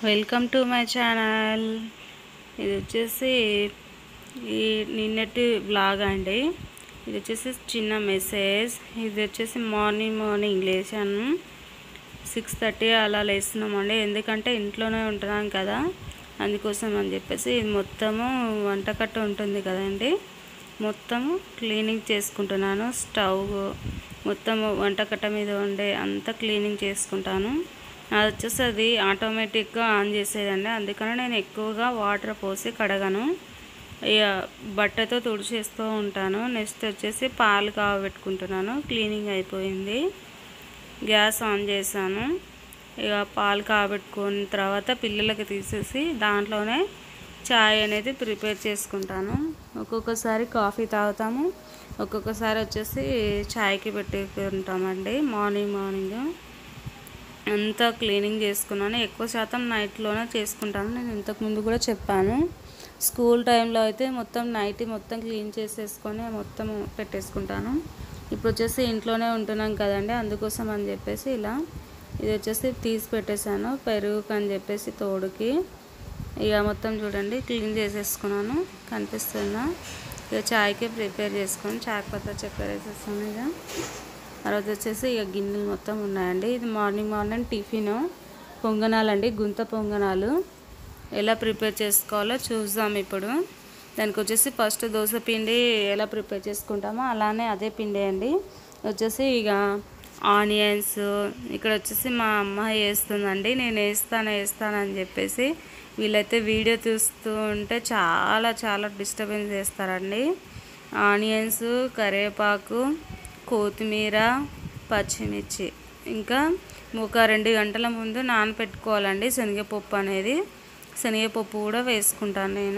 welcome to my channel ఇది వచ్చేసి ఈ నిన్నటి బ్లాగ్ అండి ఇది వచ్చేసి చిన్న మెసేజ్ ఇది వచ్చేసి మార్నింగ్ మార్నింగ్ లేచాను సిక్స్ థర్టీ అలా లేస్తున్నామండి ఎందుకంటే ఇంట్లోనే ఉంటున్నాం కదా అందుకోసం అని చెప్పేసి ఇది మొత్తము వంటకట్ట ఉంటుంది కదండి మొత్తము క్లీనింగ్ చేసుకుంటున్నాను స్టవ్ మొత్తం వంటకట్ట మీద ఉండే అంతా క్లీనింగ్ చేసుకుంటాను అది వచ్చేసి అది ఆటోమేటిక్గా ఆన్ చేసేదండి అందుకని నేను ఎక్కువగా వాటర్ పోసి కడగను ఇక బట్టతో తుడిచేస్తూ ఉంటాను నెక్స్ట్ వచ్చేసి పాలు కాగబెట్టుకుంటున్నాను క్లీనింగ్ అయిపోయింది గ్యాస్ ఆన్ చేశాను ఇక పాలు కాబెట్టుకున్న తర్వాత పిల్లలకి తీసేసి దాంట్లోనే చాయ్ అనేది ప్రిపేర్ చేసుకుంటాను ఒక్కొక్కసారి కాఫీ తాగుతాము ఒక్కొక్కసారి వచ్చేసి చాయ్కి పెట్టుకుంటామండి మార్నింగ్ మార్నింగ్ అంతా క్లీనింగ్ చేసుకున్నాను ఎక్కువ శాతం నైట్లోనే చేసుకుంటాను నేను ఇంతకుముందు కూడా చెప్పాను స్కూల్ టైంలో అయితే మొత్తం నైట్ మొత్తం క్లీన్ చేసేసుకొని మొత్తం పెట్టేసుకుంటాను ఇప్పుడు వచ్చేసి ఇంట్లోనే ఉంటున్నాం కదండి అందుకోసం అని చెప్పేసి ఇలా ఇది వచ్చేసి తీసి పెట్టేశాను పెరుగుకి అని చెప్పేసి తోడుకి ఇక మొత్తం చూడండి క్లీన్ చేసేసుకున్నాను కనిపిస్తుందా ఇక చాయ్కి ప్రిపేర్ చేసుకొని చాయ్ పత్తా చక్కెర వేసేస్తాను ఇక తర్వాత వచ్చేసి ఇక గిన్నెలు మొత్తం ఉన్నాయండి ఇది మార్నింగ్ మార్నింగ్ టిఫిన్ పొంగనాలండి గుంత పొంగనాలు ఎలా ప్రిపేర్ చేసుకోవాలో చూద్దాం ఇప్పుడు దానికి వచ్చేసి ఫస్ట్ దోశ పిండి ఎలా ప్రిపేర్ చేసుకుంటామో అలానే అదే పిండి అండి వచ్చేసి ఇక ఆనియన్స్ ఇక్కడ వచ్చేసి మా అమ్మాయి వేస్తుందండి నేను వేస్తాను వేస్తాను అని చెప్పేసి వీళ్ళైతే వీడియో చూస్తూ ఉంటే చాలా చాలా డిస్టర్బెన్స్ చేస్తారండి ఆనియన్స్ కరివేపాకు కొత్తిమీర పచ్చిమిర్చి ఇంకా ఒక రెండు గంటల ముందు నానబెట్టుకోవాలండి శనగపప్పు అనేది శనగపప్పు కూడా వేసుకుంటాను నేను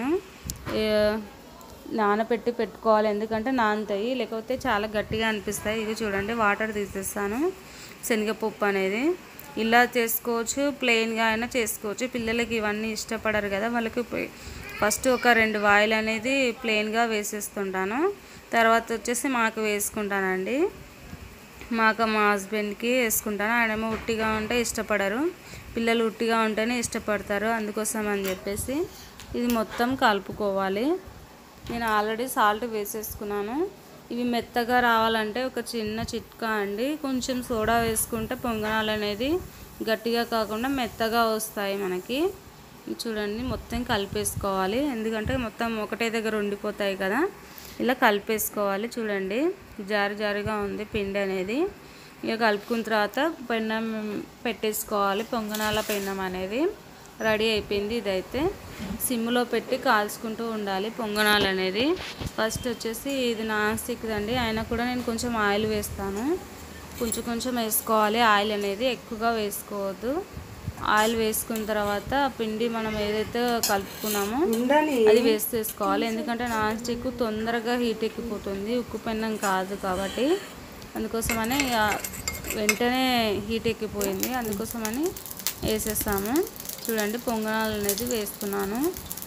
నానబెట్టి పెట్టుకోవాలి ఎందుకంటే నానుతాయి లేకపోతే చాలా గట్టిగా అనిపిస్తాయి ఇది చూడండి వాటర్ తీసేస్తాను శనగపప్పు అనేది ఇలా చేసుకోవచ్చు ప్లెయిన్గా అయినా చేసుకోవచ్చు పిల్లలకి ఇవన్నీ ఇష్టపడరు కదా వాళ్ళకి ఫస్ట్ ఒక రెండు వాయిల్ అనేది ప్లెయిన్గా వేసేస్తుంటాను తర్వాత వచ్చేసి మాకు వేసుకుంటానండి మాకు మా హస్బెండ్కి వేసుకుంటాను ఆయనేమో ఉట్టిగా ఉంటే ఇష్టపడరు పిల్లలు ఉట్టిగా ఉంటేనే ఇష్టపడతారు అందుకోసం అని చెప్పేసి ఇది మొత్తం కలుపుకోవాలి నేను ఆల్రెడీ సాల్ట్ వేసేసుకున్నాను ఇవి మెత్తగా రావాలంటే ఒక చిన్న చిట్కా అండి కొంచెం సోడా వేసుకుంటే పొంగనాలు అనేది గట్టిగా కాకుండా మెత్తగా వస్తాయి మనకి చూడండి మొత్తం కలిపేసుకోవాలి ఎందుకంటే మొత్తం ఒకటే దగ్గర ఉండిపోతాయి కదా ఇలా కలిపేసుకోవాలి చూడండి జారి జారిగా ఉంది పిండి అనేది ఇక కలుపుకున్న తర్వాత పెన్నం పెట్టేసుకోవాలి పొంగనాల పెన్నం అనేది రెడీ అయిపోయింది ఇదైతే సిమ్లో పెట్టి కాల్చుకుంటూ ఉండాలి పొంగనాలు అనేది ఫస్ట్ వచ్చేసి ఇది నాన్ స్టిక్ అండి అయినా కూడా నేను కొంచెం ఆయిల్ వేస్తాను కొంచెం కొంచెం వేసుకోవాలి ఆయిల్ అనేది ఎక్కువగా వేసుకోవద్దు ఆయిల్ వేసుకున్న తర్వాత పిండి మనం ఏదైతే కలుపుకున్నామో అది వేసేసుకోవాలి ఎందుకంటే నాన్ స్టిక్ తొందరగా హీట్ ఎక్కిపోతుంది ఉక్కు పెన్నం కాదు కాబట్టి అందుకోసమని వెంటనే హీట్ ఎక్కిపోయింది అందుకోసమని వేసేస్తాము చూడండి పొంగనాలు అనేది వేస్తున్నాను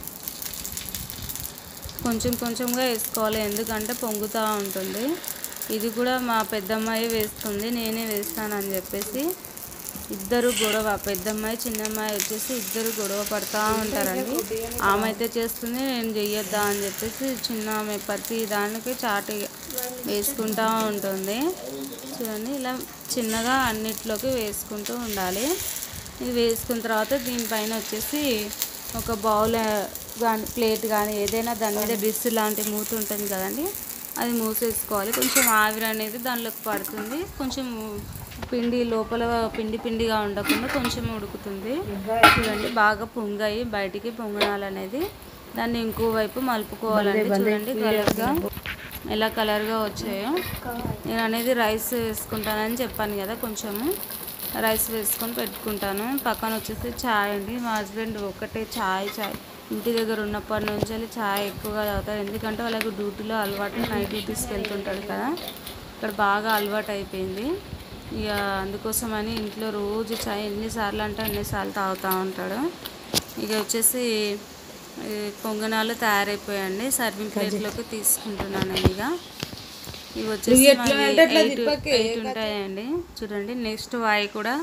కొంచెం కొంచెంగా వేసుకోవాలి ఎందుకంటే పొంగుతూ ఉంటుంది ఇది కూడా మా పెద్దమ్మాయి వేస్తుంది నేనే వేస్తాను అని చెప్పేసి ఇద్దరు గొడవ పెద్దమ్మాయి చిన్నమ్మాయి వచ్చేసి ఇద్దరు గొడవ పడుతూ ఉంటారండి ఆమె అయితే చేస్తుంది నేను చెయ్యొద్దా అని చెప్పేసి చిన్న ఆమె ప్రతి దానికి చాటి వేసుకుంటూ ఉంటుంది చూడండి ఇలా చిన్నగా అన్నిట్లోకి వేసుకుంటూ ఉండాలి ఇది వేసుకున్న తర్వాత దీనిపైన వచ్చేసి ఒక బౌల్ కానీ ప్లేట్ కానీ ఏదైనా దాని మీద డిస్ లాంటి మూత ఉంటుంది కదండి అది మూసేసుకోవాలి కొంచెం ఆవిరి అనేది దానిలోకి పడుతుంది కొంచెం పిండి లోపల పిండి పిండిగా ఉండకుండా కొంచెం ఉడుకుతుంది చూడండి బాగా పొంగాయి బయటికి పొంగనాలు అనేది దాన్ని ఇంకో వైపు మలుపుకోవాలండి చూడండి కలర్గా ఎలా కలర్గా వచ్చాయో నేను అనేది రైస్ వేసుకుంటానని చెప్పాను కదా కొంచెము రైస్ వేసుకొని పెట్టుకుంటాను పక్కన వచ్చేసి చాయ్ అండి మా హస్బెండ్ ఒకటే చాయ్ చాయ్ ఇంటి దగ్గర ఉన్నప్పటి నుంచి చాయ్ ఎక్కువగా తాగుతారు ఎందుకంటే వాళ్ళకి డ్యూటీలో అలవాటు నైట్ డ్యూటీస్కి వెళ్తుంటాడు కదా ఇక్కడ బాగా అలవాటు అయిపోయింది ఇక అందుకోసమని ఇంట్లో రోజు చాయ్ ఎన్నిసార్లు అంటే అన్నిసార్లు తాగుతూ ఉంటాడు ఇక వచ్చేసి పొంగనాలు తయారైపోయాయండి సర్వింగ్ ప్లేట్లోకి తీసుకుంటున్నాను నేను ఇక ఇవి వచ్చేసి ఎయిట్ ఎయిట్ ఉంటాయండి చూడండి నెక్స్ట్ వాయి కూడా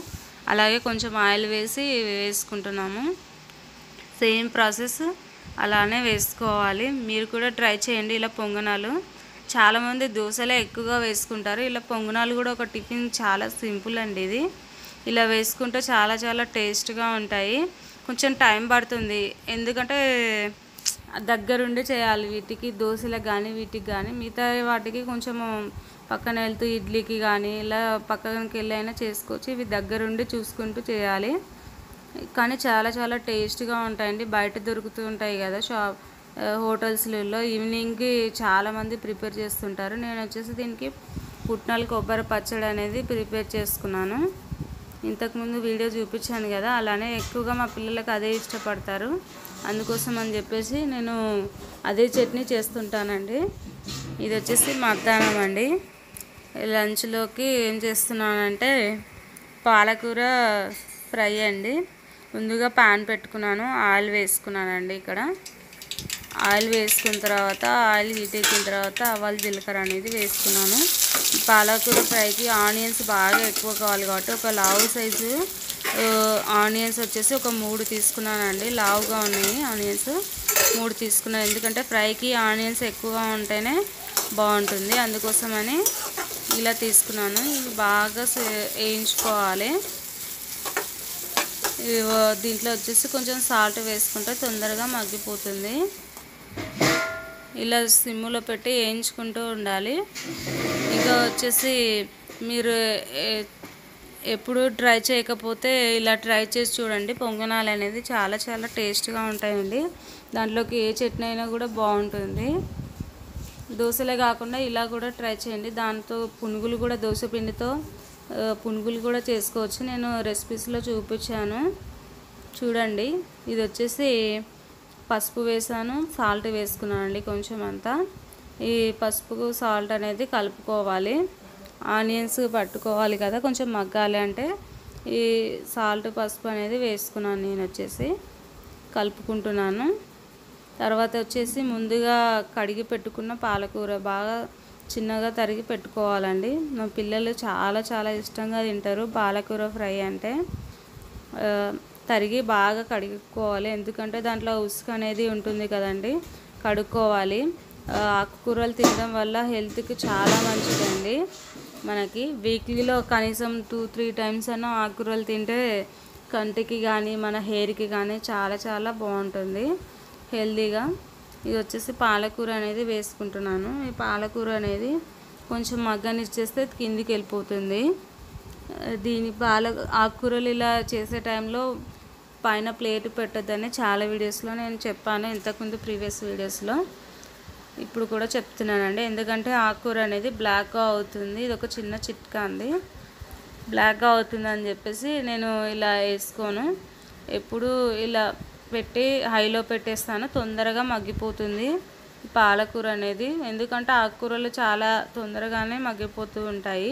అలాగే కొంచెం ఆయిల్ వేసి వేసుకుంటున్నాము సేమ్ ప్రాసెస్ అలానే వేసుకోవాలి మీరు కూడా ట్రై చేయండి ఇలా పొంగనాలు చాలామంది దోశలే ఎక్కువగా వేసుకుంటారు ఇలా పొంగనాలు కూడా ఒక టిఫిన్ చాలా సింపుల్ అండి ఇది ఇలా వేసుకుంటే చాలా చాలా టేస్ట్గా ఉంటాయి కొంచెం టైం పడుతుంది ఎందుకంటే దగ్గరుండి చేయాలి వీటికి దోశలకు కానీ వీటికి కానీ మిగతా వాటికి కొంచెము పక్కన వెళ్తూ ఇడ్లీకి కానీ ఇలా పక్కనకి వెళ్ళి అయినా చేసుకోవచ్చు ఇవి దగ్గరుండి చూసుకుంటూ చేయాలి కానీ చాలా చాలా టేస్ట్గా ఉంటాయండి బయట దొరుకుతూ ఉంటాయి కదా షాప్ హోటల్స్లలో ఈవినింగ్కి చాలామంది ప్రిపేర్ చేస్తుంటారు నేను వచ్చేసి దీనికి పుట్నాల కొబ్బరి పచ్చడి అనేది ప్రిపేర్ చేసుకున్నాను ఇంతకుముందు వీడియో చూపించాను కదా అలానే ఎక్కువగా మా పిల్లలకు అదే ఇష్టపడతారు అందుకోసం అని చెప్పేసి నేను అదే చట్నీ చేస్తుంటానండి ఇది వచ్చేసి మధ్యాహ్నం అండి లంచ్లోకి ఏం చేస్తున్నానంటే పాలకూర ఫ్రై అండి ముందుగా పాన్ పెట్టుకున్నాను ఆయిల్ వేసుకున్నానండి ఇక్కడ ఆయిల్ వేసుకున్న తర్వాత ఆయిల్ హీట్ ఎక్కిన తర్వాత ఆవాలు జీలకర్ర అనేది వేసుకున్నాను ఈ పాలకూర ఫ్రైకి ఆనియన్స్ బాగా ఎక్కువ కావాలి కాబట్టి ఒక లావు సైజు ఆ, ఆనియన్స్ వచ్చేసి ఒక మూడు తీసుకున్నానండి లావుగా ఉన్నాయి ఆనియన్స్ మూడు తీసుకున్నాను ఎందుకంటే ఫ్రైకి ఆనియన్స్ ఎక్కువగా ఉంటేనే బాగుంటుంది అందుకోసమని ఇలా తీసుకున్నాను ఇవి బాగా సే- వేయించుకోవాలి ఇవి- దీంట్లో వచ్చేసి కొంచెం సాల్ట్ వేసుకుంటే తొందరగా మగ్గిపోతుంది ఇలా సిమ్లో పెట్టి వేయించుకుంటూ ఉండాలి ఇంకా వచ్చేసి మీరు ఏ- ఎప్పుడు ట్రై చేయకపోతే ఇలా ట్రై చేసి చూడండి పొంగనాలు అనేది చాలా చాలా టేస్ట్గా ఉంటాయండి దాంట్లోకి ఏ చట్నీ అయినా కూడా బాగుంటుంది దోశలే కాకుండా ఇలా కూడా ట్రై చేయండి దాంతో పునుగులు కూడా దోశ పిండితో ఆ, పునుగులు కూడా చేసుకోవచ్చు నేను రెసిపీస్లో చూపించాను చూడండి ఇది వచ్చేసి పసుపు వేసాను సాల్ట్ వేసుకున్నానండి కొంచెం అంతా ఈ పసుపు సాల్ట్ అనేది కలుపుకోవాలి ఆనియన్స్ పట్టుకోవాలి కదా కొంచెం మగ్గాలి అంటే ఈ సాల్ట్ పసుపు అనేది వేసుకున్నాను నేను వచ్చేసి కలుపుకుంటున్నాను తర్వాత వచ్చేసి ముందుగా కడిగి పెట్టుకున్న పాలకూర బాగా చిన్నగా తరిగి పెట్టుకోవాలండి మా పిల్లలు చాలా చాలా ఇష్టంగా తింటారు పాలకూర ఫ్రై అంటే ఆ, తరిగి బాగా కడుక్కోవాలి ఎందుకంటే దాంట్లో ఉసుక అనేది ఉంటుంది కదండి కడుక్కోవాలి ఆ, ఆకుకూరలు తినడం వల్ల హెల్త్కి చాలా మంచిదండి మనకి వీక్లీలో కనీసం టూ త్రీ టైమ్స్ అన్న ఆకుకూరలు తింటే కంటికి కానీ మన హెయిర్కి కానీ చాలా చాలా బాగుంటుంది హెల్తీగా ఇది వచ్చేసి పాలకూర అనేది వేసుకుంటున్నాను ఈ పాలకూర అనేది కొంచెం మగ్గనిచ్చేస్తే కిందికి వెళ్ళిపోతుంది ఆ, దీని పాల ఆకుకూరలు ఇలా చేసే టైంలో పైన ప్లేట్ పెట్టొద్దని చాలా వీడియోస్లో నేను చెప్పాను ఇంతకుముందు ప్రీవియస్ వీడియోస్లో ఇప్పుడు కూడా చెప్తున్నానండి ఎందుకంటే ఆకుకూర అనేది బ్లాక్గా అవుతుంది ఇది ఒక చిన్న చిట్కా అండి బ్లాక్గా అవుతుంది అని చెప్పేసి నేను ఇలా వేసుకోను ఎప్పుడు ఇలా పెట్టి హైలో పెట్టేస్తాను తొందరగా మగ్గిపోతుంది ఈ పాలకూర అనేది ఎందుకంటే ఆకుకూరలు చాలా తొందరగానే మగ్గిపోతూ ఉంటాయి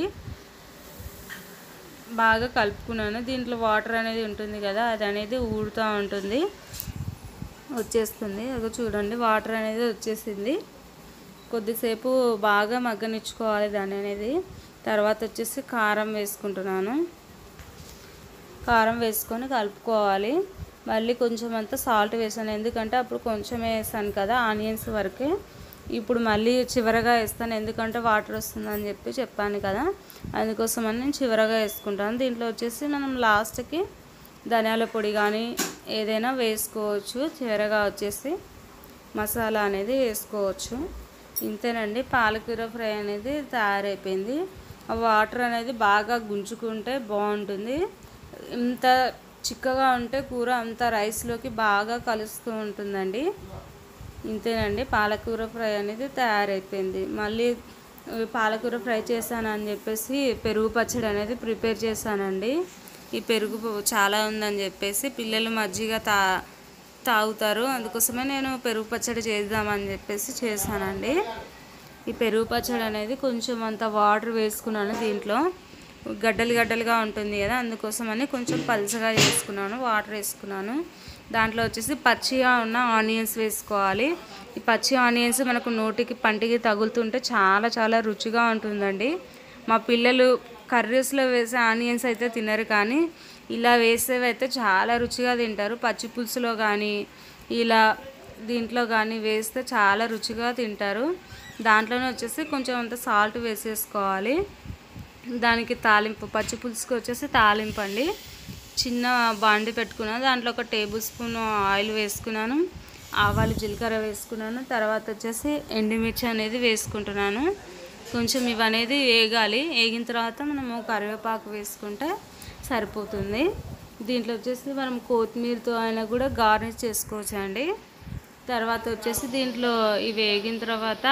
బాగా కలుపుకున్నాను దీంట్లో వాటర్ అనేది ఉంటుంది కదా అది అనేది ఊడుతూ ఉంటుంది వచ్చేస్తుంది అది చూడండి వాటర్ అనేది వచ్చేసింది కొద్దిసేపు బాగా మగ్గనిచ్చుకోవాలి దాన్ని అనేది తర్వాత వచ్చేసి కారం వేసుకుంటున్నాను కారం వేసుకొని కలుపుకోవాలి మళ్ళీ కొంచెం అంతా సాల్ట్ వేసాను ఎందుకంటే అప్పుడు కొంచెమే వేసాను కదా ఆనియన్స్ వరకే ఇప్పుడు మళ్ళీ చివరగా వేస్తాను ఎందుకంటే వాటర్ వస్తుందని చెప్పి చెప్పాను కదా అందుకోసమని నేను చివరగా వేసుకుంటాను దీంట్లో వచ్చేసి మనం లాస్ట్కి ధనియాల పొడి కానీ ఏదైనా వేసుకోవచ్చు చివరగా వచ్చేసి మసాలా అనేది వేసుకోవచ్చు ఇంతేనండి పాలకూర ఫ్రై అనేది తయారైపోయింది ఆ వాటర్ అనేది బాగా గుంజుకుంటే బాగుంటుంది ఇంత చిక్కగా ఉంటే కూర అంత రైస్లోకి బాగా కలుస్తూ ఉంటుందండి ఇంతేనండి పాలకూర ఫ్రై అనేది తయారైపోయింది మళ్ళీ ఈ పాలకూర ఫ్రై చేశాను అని చెప్పేసి పెరుగు పచ్చడి అనేది ప్రిపేర్ చేశానండి ఈ పెరుగు చాలా ఉందని చెప్పేసి పిల్లలు మజ్జిగ తా తాగుతారు అందుకోసమే నేను పెరుగు పచ్చడి చేద్దామని చెప్పేసి చేశానండి ఈ పెరుగు పచ్చడి అనేది కొంచెం అంత వాటర్ వేసుకున్నాను దీంట్లో గడ్డలు గడ్డలుగా ఉంటుంది కదా అందుకోసమని కొంచెం పలుచగా చేసుకున్నాను వాటర్ వేసుకున్నాను దాంట్లో వచ్చేసి పచ్చిగా ఉన్న ఆనియన్స్ వేసుకోవాలి ఈ పచ్చి ఆనియన్స్ మనకు నోటికి పంటికి తగులుతుంటే చాలా చాలా రుచిగా ఉంటుందండి మా పిల్లలు కర్రీస్లో వేసే ఆనియన్స్ అయితే తినరు కానీ ఇలా వేసేవి అయితే చాలా రుచిగా తింటారు పచ్చి పులుసులో కానీ ఇలా దీంట్లో కానీ వేస్తే చాలా రుచిగా తింటారు దాంట్లోనే వచ్చేసి కొంచెం అంత సాల్ట్ వేసేసుకోవాలి దానికి తాలింపు పచ్చి పులుసుకి వచ్చేసి తాలింపు అండి చిన్న బాండి పెట్టుకున్నాను దాంట్లో ఒక టేబుల్ స్పూన్ ఆయిల్ వేసుకున్నాను ఆవాలు జీలకర్ర వేసుకున్నాను తర్వాత వచ్చేసి ఎండుమిర్చి అనేది వేసుకుంటున్నాను కొంచెం ఇవి అనేది వేగాలి వేగిన తర్వాత మనము కరివేపాకు వేసుకుంటే సరిపోతుంది దీంట్లో వచ్చేసి మనం కొత్తిమీరతో అయినా కూడా గార్నిష్ చేసుకోవచ్చు అండి తర్వాత వచ్చేసి దీంట్లో ఇవి వేగిన తర్వాత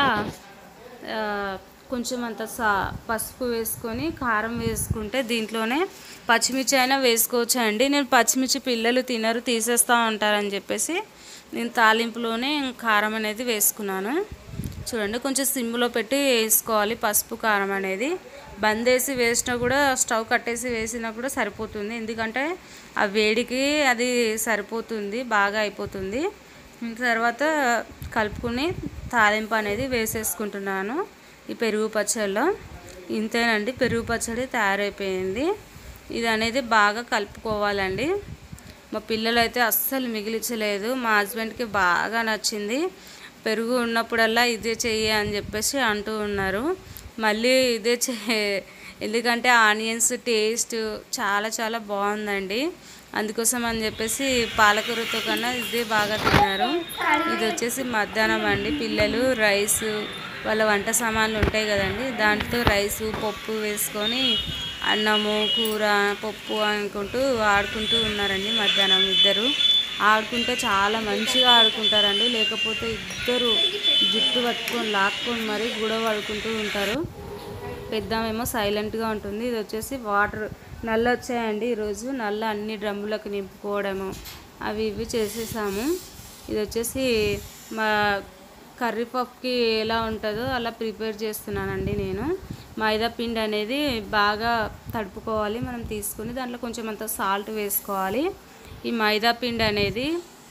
ఆ, కొంచెం అంత సా పసుపు వేసుకొని కారం వేసుకుంటే దీంట్లోనే పచ్చిమిర్చి అయినా వేసుకోవచ్చు అండి నేను పచ్చిమిర్చి పిల్లలు తినరు తీసేస్తూ ఉంటారని చెప్పేసి నేను తాలింపులోనే కారం అనేది వేసుకున్నాను చూడండి కొంచెం సిమ్లో పెట్టి వేసుకోవాలి పసుపు కారం అనేది బంద్ వేసి వేసినా కూడా స్టవ్ కట్టేసి వేసినా కూడా సరిపోతుంది ఎందుకంటే ఆ వేడికి అది సరిపోతుంది బాగా అయిపోతుంది ఇంక తర్వాత కలుపుకుని తాలింపు అనేది వేసేసుకుంటున్నాను ఈ పెరుగు పచ్చడిలో ఇంతేనండి పెరుగు పచ్చడి తయారైపోయింది ఇది అనేది బాగా కలుపుకోవాలండి మా పిల్లలు అయితే అస్సలు మిగిలించలేదు మా హస్బెండ్కి బాగా నచ్చింది పెరుగు ఉన్నప్పుడల్లా ఇదే చెయ్యి అని చెప్పేసి అంటూ ఉన్నారు మళ్ళీ ఇదే చే ఎందుకంటే ఆనియన్స్ టేస్ట్ చాలా చాలా బాగుందండి అందుకోసం అని చెప్పేసి పాలకూరతో కన్నా ఇదే బాగా తిన్నారు ఇది వచ్చేసి మధ్యాహ్నం అండి పిల్లలు రైస్ వాళ్ళ వంట సామాన్లు ఉంటాయి కదండి దాంట్లో రైసు పప్పు వేసుకొని అన్నము కూర పప్పు అనుకుంటూ ఆడుకుంటూ ఉన్నారండి మధ్యాహ్నం ఇద్దరు ఆడుకుంటే చాలా మంచిగా ఆడుకుంటారండి లేకపోతే ఇద్దరు జుట్టు పట్టుకొని లాక్కొని మరీ గొడవ ఆడుకుంటూ ఉంటారు పెద్దామేమో సైలెంట్గా ఉంటుంది ఇది వచ్చేసి వాటర్ నల్ల వచ్చాయండి ఈరోజు నల్ల అన్ని డ్రమ్ములకు నింపుకోవడము అవి ఇవి చేసేసాము ఇది వచ్చేసి మా కర్రీ పప్పుకి ఎలా ఉంటుందో అలా ప్రిపేర్ చేస్తున్నానండి నేను మైదా పిండి అనేది బాగా తడుపుకోవాలి మనం తీసుకుని దాంట్లో కొంచెం అంత సాల్ట్ వేసుకోవాలి ఈ మైదా పిండి అనేది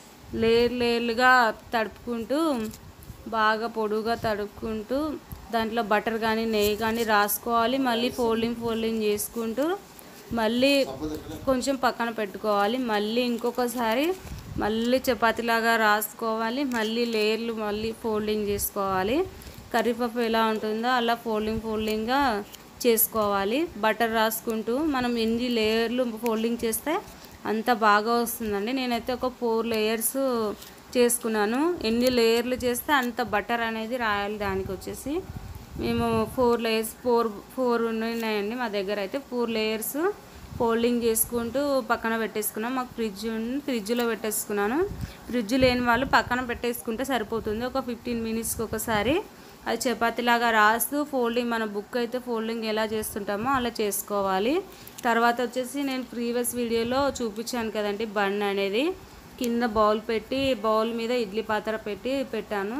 లేయర్ లేయర్లుగా తడుపుకుంటూ బాగా పొడుగా తడుపుకుంటూ దాంట్లో బటర్ కానీ నెయ్యి కానీ రాసుకోవాలి మళ్ళీ ఫోల్డింగ్ ఫోల్డింగ్ చేసుకుంటూ మళ్ళీ కొంచెం పక్కన పెట్టుకోవాలి మళ్ళీ ఇంకొకసారి మళ్ళీ చపాతీలాగా రాసుకోవాలి మళ్ళీ లేయర్లు మళ్ళీ ఫోల్డింగ్ చేసుకోవాలి కర్రీపప్పు ఎలా ఉంటుందో అలా ఫోల్డింగ్ ఫోల్డింగ్గా చేసుకోవాలి బటర్ రాసుకుంటూ మనం ఎన్ని లేయర్లు ఫోల్డింగ్ చేస్తే అంత బాగా వస్తుందండి నేనైతే ఒక ఫోర్ లేయర్స్ చేసుకున్నాను ఎన్ని లేయర్లు చేస్తే అంత బటర్ అనేది రాయాలి దానికి వచ్చేసి మేము ఫోర్ లేయర్స్ ఫోర్ ఫోర్ ఉన్నాయండి మా దగ్గర అయితే ఫోర్ లేయర్స్ ఫోల్డింగ్ చేసుకుంటూ పక్కన పెట్టేసుకున్నాం మాకు ఫ్రిడ్జ్ ఉంది ఫ్రిడ్జ్లో పెట్టేసుకున్నాను ఫ్రిడ్జ్ లేని వాళ్ళు పక్కన పెట్టేసుకుంటే సరిపోతుంది ఒక ఫిఫ్టీన్ మినిట్స్కి ఒకసారి అది చపాతీలాగా రాస్తూ ఫోల్డింగ్ మన బుక్ అయితే ఫోల్డింగ్ ఎలా చేస్తుంటామో అలా చేసుకోవాలి తర్వాత వచ్చేసి నేను ప్రీవియస్ వీడియోలో చూపించాను కదండి బన్ అనేది కింద బౌల్ పెట్టి బౌల్ మీద ఇడ్లీ పాత్ర పెట్టి పెట్టాను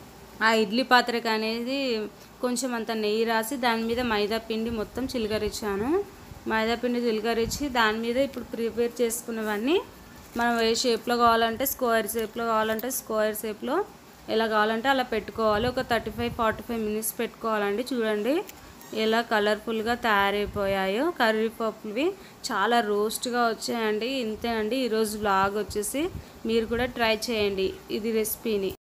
ఆ ఇడ్లీ పాత్రకి అనేది కొంచెం అంత నెయ్యి రాసి దాని మీద మైదా పిండి మొత్తం చిలకరించాను మైదా పిండి చిలకరించి దాని మీద ఇప్పుడు ప్రిపేర్ చేసుకున్నవన్నీ మనం ఏ షేప్లో కావాలంటే స్క్వేర్ షేప్లో కావాలంటే స్క్వేర్ షేప్లో ఎలా కావాలంటే అలా పెట్టుకోవాలి ఒక thirty five forty five minutes పెట్టుకోవాలండి చూడండి ఎలా కలర్ఫుల్గా తయారైపోయాయో కర్రీ పప్పువి చాలా రోస్ట్గా వచ్చాయండి ఇంతే అండి ఈరోజు బ్లాగ్ వచ్చేసి మీరు కూడా ట్రై చేయండి ఇది రెసిపీని